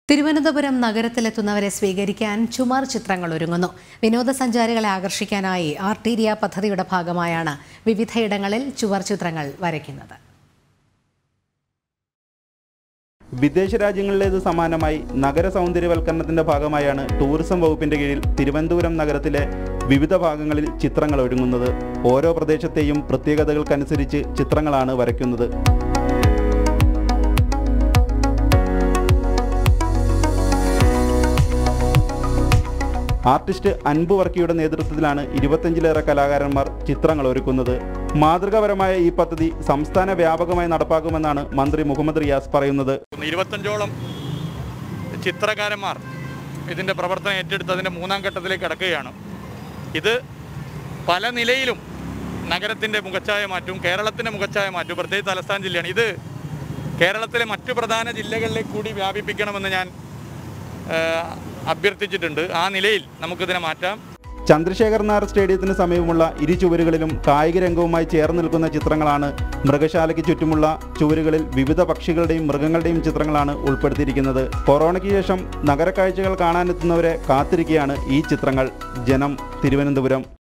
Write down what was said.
തിരുവനന്തപുരം നഗരത്തിലെത്തുന്നവരെ സ്വീകരിക്കാൻ ചുമർ ചിത്രങ്ങൾ ഒരുങ്ങുന്നു വിനോദസഞ്ചാരികളെ ആകർഷിക്കാനായി ആർട്ടീരിയ പദ്ധതിയുടെ ഭാഗമായാണ് വിവിധയിടങ്ങളിൽ ചുവർ ചിത്രങ്ങൾ വരയ്ക്കുന്നത് വിദേശ രാജ്യങ്ങളിലേത് സമാനമായി നഗര സൗന്ദര്യവൽക്കരണത്തിന്റെ ഭാഗമായാണ് ടൂറിസം വകുപ്പിന്റെ കീഴിൽ തിരുവനന്തപുരം നഗരത്തിലെ വിവിധ ഭാഗങ്ങളിൽ ചിത്രങ്ങൾ ഒരുങ്ങുന്നത് ഓരോ പ്രദേശത്തെയും പ്രത്യേകതകൾക്കനുസരിച്ച് ചിത്രങ്ങളാണ് വരയ്ക്കുന്നത് ആർട്ടിസ്റ്റ് അൻപു വർക്കിയുടെ നേതൃത്വത്തിലാണ് ഇരുപത്തഞ്ചിലേറെ കലാകാരന്മാർ ചിത്രങ്ങൾ ഒരുക്കുന്നത് മാതൃകാപരമായ ഈ പദ്ധതി സംസ്ഥാന വ്യാപകമായി നടപ്പാക്കുമെന്നാണ് മന്ത്രി മുഹമ്മദ് റിയാസ് പറയുന്നത് ഇരുപത്തഞ്ചോളം ചിത്രകാരന്മാർ ഇതിൻ്റെ പ്രവർത്തനം ഏറ്റെടുത്തതിൻ്റെ മൂന്നാം ഘട്ടത്തിലേക്ക് കടക്കുകയാണ് ഇത് പല നിലയിലും നഗരത്തിൻ്റെ മുഖച്ഛായ മാറ്റും കേരളത്തിൻ്റെ മുഖച്ഛായ മാറ്റും പ്രത്യേകിച്ച് തലസ്ഥാന ജില്ലയാണ് ഇത് കേരളത്തിലെ മറ്റു പ്രധാന ജില്ലകളിലേക്ക് കൂടി വ്യാപിപ്പിക്കണമെന്ന് ഞാൻ ആ, അഭ്യർത്ഥിച്ചിട്ടുണ്ട് ആ നിലയിൽ നമുക്കിതിനെ മാറ്റാം ചന്ദ്രശേഖർ നായർ സ്റ്റേഡിയത്തിന് സമീപമുള്ള ഇരു ചുവരുകളിലും കായിക രംഗവുമായി ചേർന്ന് നിൽക്കുന്ന ചിത്രങ്ങളാണ് മൃഗശാലയ്ക്ക് ചുറ്റുമുള്ള ചുവരുകളിൽ വിവിധ പക്ഷികളുടെയും മൃഗങ്ങളുടെയും ചിത്രങ്ങളാണ് ഉൾപ്പെടുത്തിയിരിക്കുന്നത് കൊറോണയ്ക്ക് ശേഷം നഗരക്കാഴ്ചകൾ കാണാനെത്തുന്നവരെ കാത്തിരിക്കുകയാണ് ഈ ചിത്രങ്ങൾ ജനം തിരുവനന്തപുരം